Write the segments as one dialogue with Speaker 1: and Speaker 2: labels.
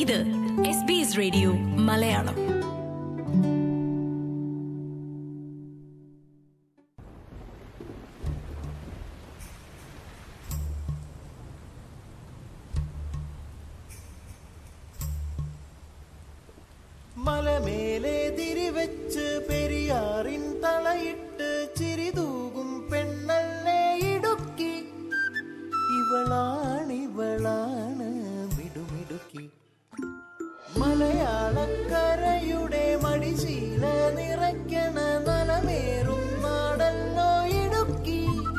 Speaker 1: ഇത് S B S radio Malayalam
Speaker 2: മലമേലെ തിരിവെച്ച് പെരിയാറിൻ തളയിട്ട് ചിരിതൂകും പെണ്ണല്ലേ ഇടുക്കി ഇവളാണിവളാണ് മിടുമിടുക്കി മലയാളക്കരയുടെ മടിശീല നിറയ്ക്കണ നലമേറും നാടല്ലോ ഇടുക്കി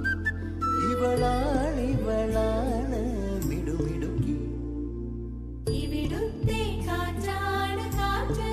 Speaker 2: ഇവളാണിവളാണ് മിടുമിടുക്കി
Speaker 3: ഇവിടുത്തെ കാറ്റാണ് കാറ്റ്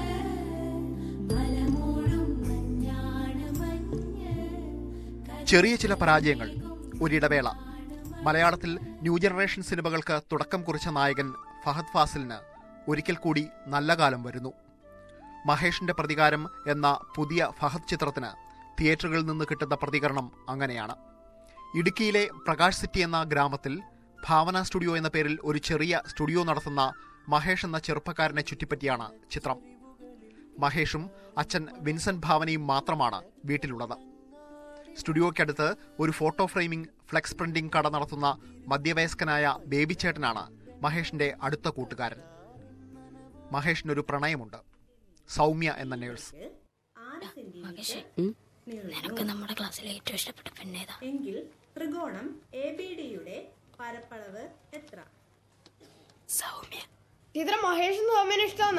Speaker 3: മലമൂടും മഞ്ഞാണ് മഞ്ഞ്
Speaker 4: ചെറിയ ചില പരാജയങ്ങൾ ഒരിടവേള മലയാളത്തിൽ ന്യൂ ജനറേഷൻ സിനിമകൾക്ക് തുടക്കം കുറിച്ച നായകൻ ഫഹദ് ഫാസിലിന് ഒരിക്കൽ കൂടി നല്ല കാലം വരുന്നു മഹേഷിന്റെ പ്രതികാരം എന്ന പുതിയ ഫഹദ് ചിത്രത്തിന് തിയേറ്ററുകളിൽ നിന്ന് കിട്ടുന്ന പ്രതികരണം അങ്ങനെയാണ് ഇടുക്കിയിലെ പ്രകാശ് സിറ്റി എന്ന ഗ്രാമത്തിൽ ഭാവന സ്റ്റുഡിയോ എന്ന പേരിൽ ഒരു ചെറിയ സ്റ്റുഡിയോ നടത്തുന്ന മഹേഷ് എന്ന ചെറുപ്പക്കാരനെ ചുറ്റിപ്പറ്റിയാണ് ചിത്രം മഹേഷും അച്ഛൻ വിൻസെന്റ് ഭാവനയും മാത്രമാണ് വീട്ടിലുള്ളത് സ്റ്റുഡിയോയ്ക്കടുത്ത് ഒരു ഫോട്ടോ ഫ്രെയിമിംഗ് ഫ്ലെക്സ് പ്രിന്റിംഗ് കട നടത്തുന്ന മധ്യവയസ്കനായ ബേബി ചേട്ടനാണ് മഹേഷിന്റെ അടുത്ത കൂട്ടുകാരൻ മഹേഷിനൊരു പ്രണയമുണ്ട് സൗമ്യ എന്ന നേഴ്സ്
Speaker 5: മകേഷേ നിനക്ക് നമ്മുടെ ക്ലാസ്സിലെ ഏറ്റവും ഇഷ്ടപ്പെട്ട പെണ്ണേതാ
Speaker 6: എങ്കിൽ ത്രികോണം എ ബി ഡിയുടെ പരപ്പളവ് എത്ര
Speaker 5: സൗമ്യ
Speaker 7: ടീച്ചർ മഹേഷ് സൗമ്യനെ ഇഷ്ടമാണ്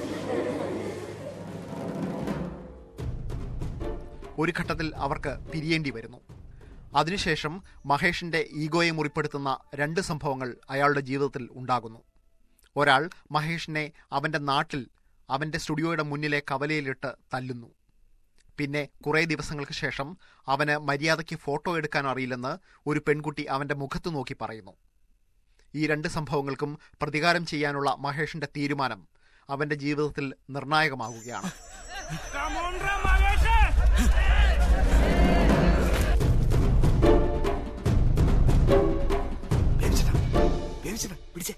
Speaker 4: ഒരു ഘട്ടത്തിൽ അവർക്ക് പിരിയേണ്ടി വരുന്നു അതിനുശേഷം മഹേഷിന്റെ ഈഗോയെ മുറിപ്പെടുത്തുന്ന രണ്ട് സംഭവങ്ങൾ അയാളുടെ ജീവിതത്തിൽ ഉണ്ടാകുന്നു ഒരാൾ മഹേഷിനെ അവന്റെ നാട്ടിൽ അവന്റെ സ്റ്റുഡിയോയുടെ മുന്നിലെ കവലയിലിട്ട് തല്ലുന്നു പിന്നെ കുറേ ദിവസങ്ങൾക്ക് ശേഷം അവന് മര്യാദയ്ക്ക് ഫോട്ടോ എടുക്കാൻ അറിയില്ലെന്ന് ഒരു പെൺകുട്ടി അവന്റെ മുഖത്ത് നോക്കി പറയുന്നു ഈ രണ്ട് സംഭവങ്ങൾക്കും പ്രതികാരം ചെയ്യാനുള്ള മഹേഷിന്റെ തീരുമാനം അവന്റെ ജീവിതത്തിൽ നിർണായകമാകുകയാണ്
Speaker 8: പിടിച്ചേ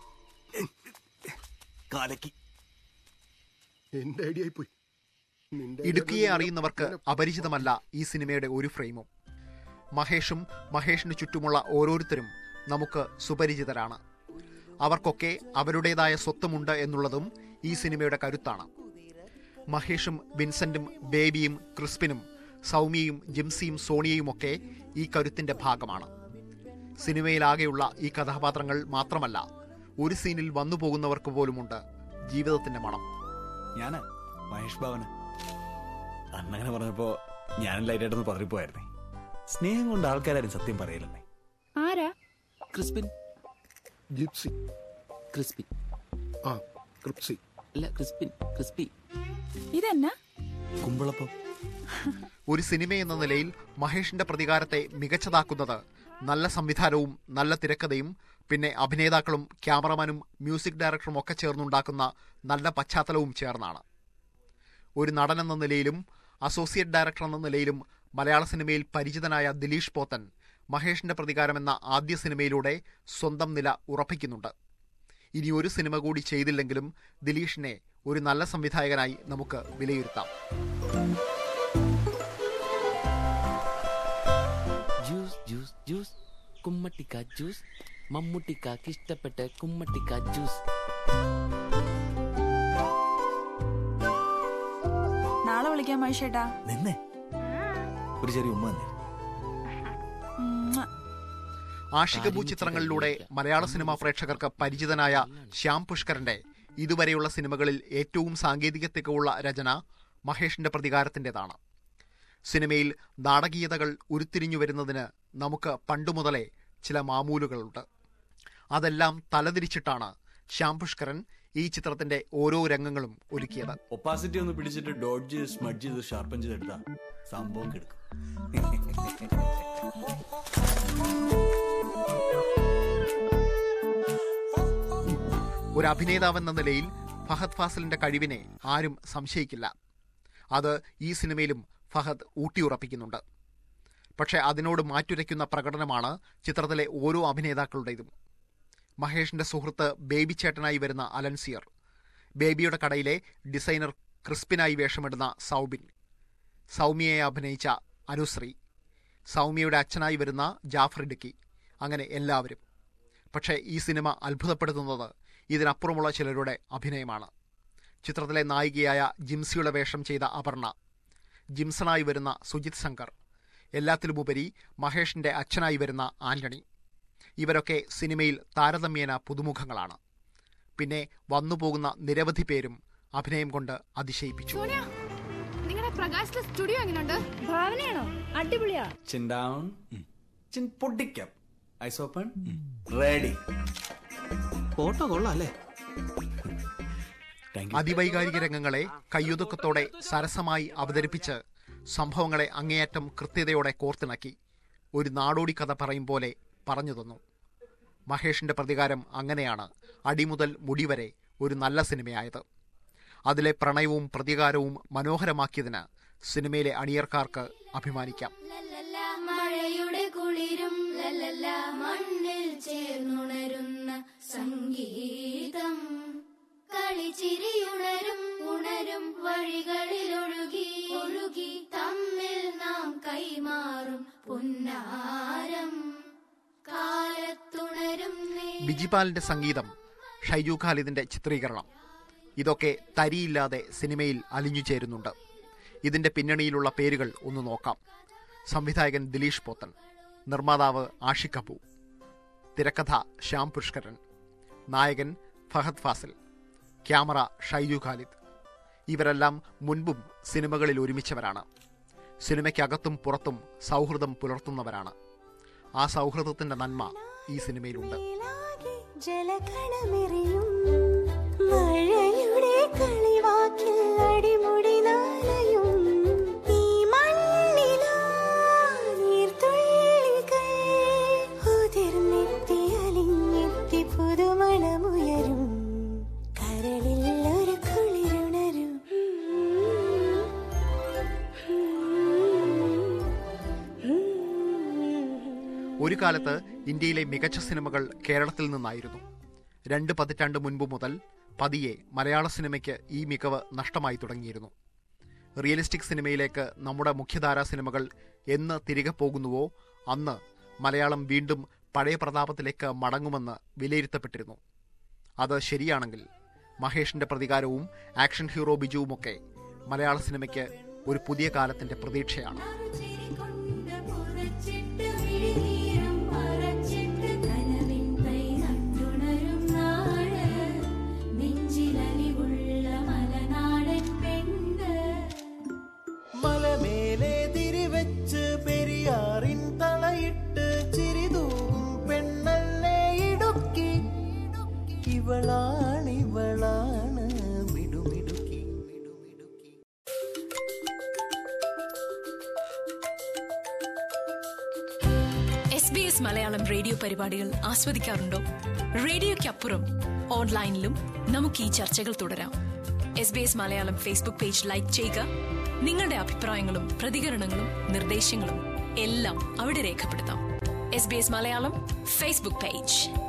Speaker 8: കാലക്കി
Speaker 9: എന്റെ ഐഡിയ ആയിപ്പോയി നിന്റെ
Speaker 4: ഇടുക്കിയെ അറിയുന്നവർക്ക് അപരിചിതമല്ല ഈ സിനിമയുടെ ഒരു ഫ്രെയിമും മഹേഷും മഹേഷിന് ചുറ്റുമുള്ള ഓരോരുത്തരും നമുക്ക് സുപരിചിതരാണ് അവർക്കൊക്കെ അവരുടേതായ സ്വത്വമുണ്ട് എന്നുള്ളതും ഈ സിനിമയുടെ കരുത്താണ് മഹേഷും വിൻസെന്റും ബേബിയും ക്രിസ്പിനും സൗമ്യയും ജിംസിയും സോണിയയും ഒക്കെ ഈ കരുത്തിന്റെ ഭാഗമാണ് സിനിമയിലാകെയുള്ള ഈ കഥാപാത്രങ്ങൾ മാത്രമല്ല ഒരു സീനിൽ വന്നു പോകുന്നവർക്ക് പോലുമുണ്ട് ജീവിതത്തിന്റെ മണം
Speaker 8: ഞാന് മഹേഷ് ഭവന് അന്നങ്ങനെ പറഞ്ഞപ്പോ ഞാനും ലൈറ്റായിട്ടൊന്ന് പതറിപ്പോയായിരുന്നേ സ്നേഹം കൊണ്ട് ആൾക്കാരും സത്യം പറയില്ലെന്നേ
Speaker 7: ആരാ
Speaker 10: ക്രിസ്പിൻ
Speaker 9: ജിപ്സി
Speaker 10: ക്രിസ്പി
Speaker 9: ആ ക്രിപ്സി
Speaker 10: അല്ല ക്രിസ്പിൻ ക്രിസ്പി
Speaker 7: ഇതെന്നാ
Speaker 8: കുമ്പളപ്പം
Speaker 4: ഒരു സിനിമ എന്ന നിലയിൽ മഹേഷിന്റെ പ്രതികാരത്തെ മികച്ചതാക്കുന്നത് നല്ല സംവിധാനവും നല്ല തിരക്കഥയും പിന്നെ അഭിനേതാക്കളും ക്യാമറമാനും മ്യൂസിക് ഡയറക്ടറും ഒക്കെ ചേർന്നുണ്ടാക്കുന്ന നല്ല പശ്ചാത്തലവും ചേർന്നാണ് ഒരു നടൻ എന്ന നിലയിലും അസോസിയേറ്റ് ഡയറക്ടർ എന്ന നിലയിലും മലയാള സിനിമയിൽ പരിചിതനായ ദിലീഷ് പോത്തൻ മഹേഷിന്റെ പ്രതികാരം എന്ന ആദ്യ സിനിമയിലൂടെ സ്വന്തം നില ഉറപ്പിക്കുന്നുണ്ട് ഇനി ഒരു സിനിമ കൂടി ചെയ്തില്ലെങ്കിലും ദിലീഷിനെ ഒരു നല്ല സംവിധായകനായി നമുക്ക് വിലയിരുത്താം
Speaker 10: ജ്യൂസ് ജ്യൂസ് ജ്യൂസ് കുമ്മട്ടിക്ക ജ്യൂസ് മമ്മൂട്ടിക്കാക്ക് ഇഷ്ടപ്പെട്ട കുമ്മട്ടിക്ക ജ്യൂസ്
Speaker 7: നാളെ വിളിക്കാം മഹേഷേട്ടാ
Speaker 8: നിന്നെ ഒരു ചെറിയ ഉമ്മ തന്നെ
Speaker 4: ആഷികബു ചിത്രങ്ങളിലൂടെ മലയാള സിനിമാ പ്രേക്ഷകർക്ക് പരിചിതനായ ശ്യാം പുഷ്കരന്റെ ഇതുവരെയുള്ള സിനിമകളിൽ ഏറ്റവും സാങ്കേതിക തികവുള്ള രചന മഹേഷിന്റെ പ്രതികാരത്തിൻ്റെതാണ് സിനിമയിൽ നാടകീയതകൾ ഉരുത്തിരിഞ്ഞു വരുന്നതിന് നമുക്ക് പണ്ടുമുതലേ ചില മാമൂലുകളുണ്ട് അതെല്ലാം തലതിരിച്ചിട്ടാണ് ശ്യാം പുഷ്കരൻ ഈ ചിത്രത്തിന്റെ ഓരോ രംഗങ്ങളും ഒരുക്കിയത്
Speaker 8: ഒപ്പാസിറ്റി ഒന്ന് പിടിച്ചിട്ട് ഡോഡ്ജ് ചെയ്ത് സ്മഡ്ജ് ചെയ്ത് ഷാർപ്പൻ ചെയ്തെടുത്താ സംഭവം കിടക്കും
Speaker 4: ഒരു അഭിനേതാവെന്ന നിലയിൽ ഫഹദ് ഫാസിലിന്റെ കഴിവിനെ ആരും സംശയിക്കില്ല അത് ഈ സിനിമയിലും ഫഹദ് ഊട്ടിയുറപ്പിക്കുന്നുണ്ട് പക്ഷേ അതിനോട് മാറ്റുരയ്ക്കുന്ന പ്രകടനമാണ് ചിത്രത്തിലെ ഓരോ അഭിനേതാക്കളുടേതും മഹേഷിന്റെ സുഹൃത്ത് ബേബി ചേട്ടനായി വരുന്ന അലൻസിയർ ബേബിയുടെ കടയിലെ ഡിസൈനർ ക്രിസ്പിനായി വേഷമിടുന്ന സൗബിൻ സൗമ്യയെ അഭിനയിച്ച അനുശ്രീ സൗമ്യയുടെ അച്ഛനായി വരുന്ന ജാഫർ ഇടുക്കി അങ്ങനെ എല്ലാവരും പക്ഷേ ഈ സിനിമ അത്ഭുതപ്പെടുത്തുന്നത് ഇതിനപ്പുറമുള്ള ചിലരുടെ അഭിനയമാണ് ചിത്രത്തിലെ നായികയായ ജിംസിയുടെ വേഷം ചെയ്ത അപർണ ജിംസണായി വരുന്ന സുജിത് ശങ്കർ എല്ലാത്തിലുമുപരി മഹേഷിന്റെ അച്ഛനായി വരുന്ന ആന്റണി ഇവരൊക്കെ സിനിമയിൽ താരതമ്യേന പുതുമുഖങ്ങളാണ് പിന്നെ വന്നുപോകുന്ന നിരവധി പേരും അഭിനയം കൊണ്ട് അതിശയിപ്പിച്ചു
Speaker 7: നിങ്ങളുടെ പ്രകാശിലെ സ്റ്റുഡിയോ എങ്ങനെയുണ്ട് ഭാവനയാണോ അടിപൊളിയാ
Speaker 8: ചിൻ ഡൗൺ ചിൻ പൊട്ടിക്കാം ഐസ് ഓപ്പൺ റെഡി ഫോട്ടോ കൊള്ളാം അല്ലേ
Speaker 4: അതിവൈകാരിക രംഗങ്ങളെ കയ്യൊതുക്കത്തോടെ സരസമായി അവതരിപ്പിച്ച് സംഭവങ്ങളെ അങ്ങേയറ്റം കൃത്യതയോടെ കോർത്തിണക്കി ഒരു നാടോടി കഥ പറയും പോലെ പറഞ്ഞു തന്നു മഹേഷിന്റെ പ്രതികാരം അങ്ങനെയാണ് അടിമുതൽ മുടിവരെ ഒരു നല്ല സിനിമയായത് അതിലെ പ്രണയവും പ്രതികാരവും മനോഹരമാക്കിയതിന് സിനിമയിലെ അണിയർക്കാർക്ക് അഭിമാനിക്കാം
Speaker 3: മഴയുടെ കുളിരും ലല്ലല്ല മണ്ണിൽ ചേർന്നുണരുന്ന സംഗീതം കളിച്ചിരിയുണരും ഉണരും വഴികളിൽ ഒഴുകി ഒഴുകി തമ്മിൽ നാം കൈമാറും പുന്നാരം കാലത്തുണരും നേ
Speaker 4: ബിജിപാലിന്റെ സംഗീതം ഷൈജു ഖാലിദിന്റെ ചിത്രീകരണം ഇതൊക്കെ തരിയില്ലാതെ സിനിമയിൽ അലിഞ്ഞു ചേരുന്നുണ്ട് ഇതിന്റെ പിന്നണിയിലുള്ള പേരുകൾ ഒന്ന് നോക്കാം സംവിധായകൻ ദിലീഷ് പോത്തൻ നിർമ്മാതാവ് ആഷിഖ് കപൂ തിരക്കഥ ശ്യാം പുഷ്കരൻ നായകൻ ഫഹദ് ഫാസിൽ ക്യാമറ ഷൈജു ഖാലിദ് ഇവരെല്ലാം മുൻപും സിനിമകളിൽ ഒരുമിച്ചവരാണ് സിനിമയ്ക്കകത്തും പുറത്തും സൗഹൃദം പുലർത്തുന്നവരാണ് ആ സൗഹൃദത്തിന്റെ നന്മ ഈ സിനിമയിലുണ്ട്
Speaker 3: ജലകണമെറിയും മഴയുടെ കളിവാക്കിൽ അടിമുടി നാലയും ഈ മണ്ണിലാ നീർത്തുള്ളികൾ ഉതിർന്നെത്തി അലിഞ്ഞെത്തി പുതുമണമുയരും കരളിൽ ഒരു കുളിരുണരും
Speaker 4: ഒരു കാലത്ത് ഇന്ത്യയിലെ മികച്ച സിനിമകൾ കേരളത്തിൽ നിന്നായിരുന്നു രണ്ട് പതിറ്റാണ്ട് മുൻപ് മുതൽ പതിയെ മലയാള സിനിമയ്ക്ക് ഈ മികവ് നഷ്ടമായി തുടങ്ങിയിരുന്നു റിയലിസ്റ്റിക് സിനിമയിലേക്ക് നമ്മുടെ മുഖ്യധാരാ സിനിമകൾ എന്ന് തിരികെ പോകുന്നുവോ അന്ന് മലയാളം വീണ്ടും പഴയ പ്രതാപത്തിലേക്ക് മടങ്ങുമെന്ന് വിലയിരുത്തപ്പെട്ടിരുന്നു അത് ശരിയാണെങ്കിൽ മഹേഷിന്റെ പ്രതികാരവും ആക്ഷൻ ഹീറോ ബിജുവുമൊക്കെ മലയാള സിനിമയ്ക്ക് ഒരു പുതിയ കാലത്തിന്റെ പ്രതീക്ഷയാണ്
Speaker 3: പുറച്ചിട്ട് വിഴിനീരം മറച്ചിട്ട് കനവിൻ തൈ നട്ടുണരും നാട് നെഞ്ചിലലിവുള്ള മലനാടൻ പെണ്ണ്
Speaker 2: മലമേലെ തിരിവെച്ച് പെരിയാറിൻ തളയിട്ട് ചിരിതൂകും പെണ്ണല്ലേ ഇടുക്കി ഇവളാണിവളാണ് മിടുമിടുക്കി
Speaker 1: S B S Malayalam radio പരിപാടികൾ ആസ്വദിക്കാറുണ്ടോ റേഡിയോയ്ക്കപ്പുറം ഓൺലൈനിലും നമുക്ക് ഈ ചർച്ചകൾ തുടരാം S B S Malayalam Facebook page like ചെയ്യുക നിങ്ങളുടെ അഭിപ്രായങ്ങളും പ്രതികരണങ്ങളും നിർദ്ദേശങ്ങളും എല്ലാം അവിടെ രേഖപ്പെടുത്താം S B S Malayalam Facebook page